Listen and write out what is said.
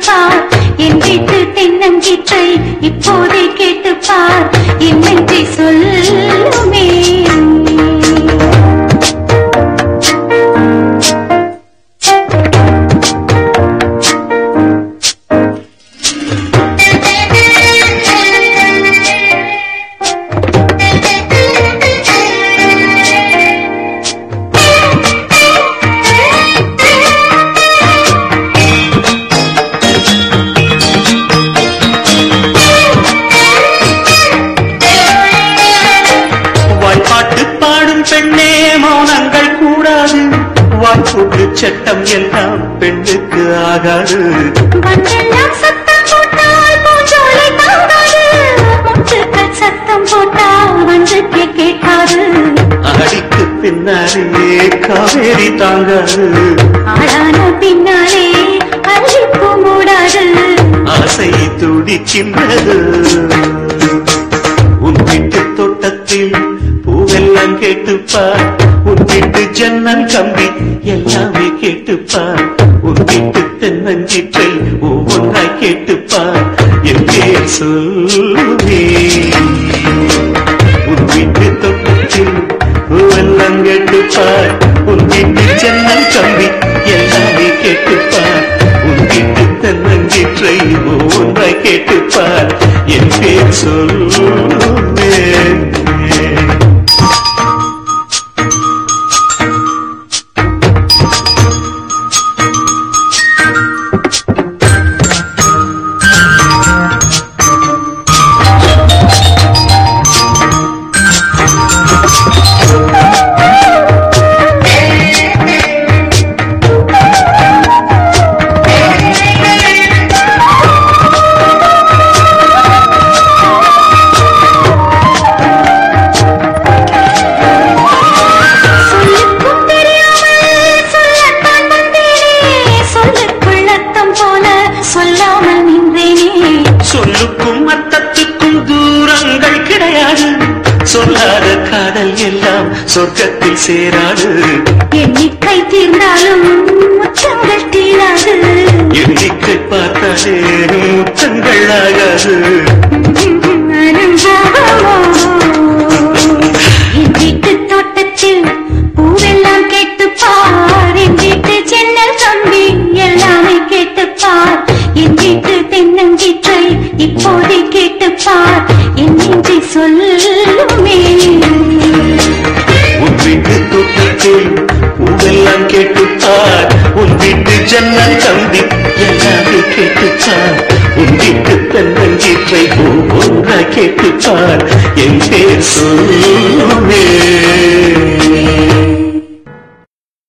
கேட்டுப்பார் என் வீட்டு தென்னங்கீற்றை இப்போதே கேட்டுப்பார் என்னென்றே சொல்லுமே வாய்ப்பாட்டு பாடும் பெண்ணே மௌனங்கள் கூடாது வாய்ப்புட்டு சட்டம் எல்லாம் பெண்ணுக்கு ஆகாது வந்தெல்லாம் சத்தம் போட்டால் பூஞ்சோலை தாங்காது முத்துக்கள் சத்தம் போட்டால் வந்து கேட்காது அடிக்கு பின்னாலே காவேரி தாங்காது ஆளான பின்னாலே அள்ளிப்பு மூடாது ஆசை துடிக்கின்றது உன் வீட்டு தோட்டத்தில் பூவெல்லாம் கேட்டுப்பார் உன் வீட்டு ஜன்னல் கம்பி எல்லாமே கேட்டுப்பார் உன் வீட்டு தென்னஞ்சிற்றை ஒவ்வொன்றாய் கேட்டுப்பார் என் பேர் சொல்லுவே உன் வீட்டு தோட்டத்தில் பூவெல்லாம் கேட்டுப்பார் உன் வீட்டு ஜன்னல் கம்பி எல்லாமே கேட்டுப்பார் உன் வீட்டு தென்னங்கீற்றை ஒன்றாய் கேட்டுப்பார் என் பேர் சொல்லுவே சொல்லுக்கும் தெரியாமல் சொல்லத்தான் வந்தேனே சொல்லுக்குள் அர்த்தம் போல சொல்லாமல் நின்றேனே சொல்லுக்கும் அர்த்தத்துக்கும் தூரங்கள் கிடையாது சொல்லாத காதல் எல்லாம் சொர்க்கத்தில் சேராது எண்ணிக்கை தீர்ந்தாலும் முத்தங்கள் தீராது எண்ணிக்கை பார்த்தாலே முத்தங்கள் ஆகாது என் வீட்டு தோட்டத்தில் பூவெல்லாம் கேட்டுப்பார் என் வீட்டு ஜன்னல் கம்பி எல்லாமே கேட்டுப்பார் என் வீட்டு தென்னங்கீற்றை இப்போதே கேட்டுப்பார் என் நெஞ்சை சொல்லுமே உன் வீட்டு தோட்டத்தில் பூவெல்லாம் கேட்டுப்பார் உன் வீட்டு ஜன்னல் கம்பி எல்லாமே கேட்டுப்பார் உன் வீட்டு தென்னங்கீற்றை ஒவ்வொன்றா கேட்டுப்பார் என் பேர் சொல்லுமே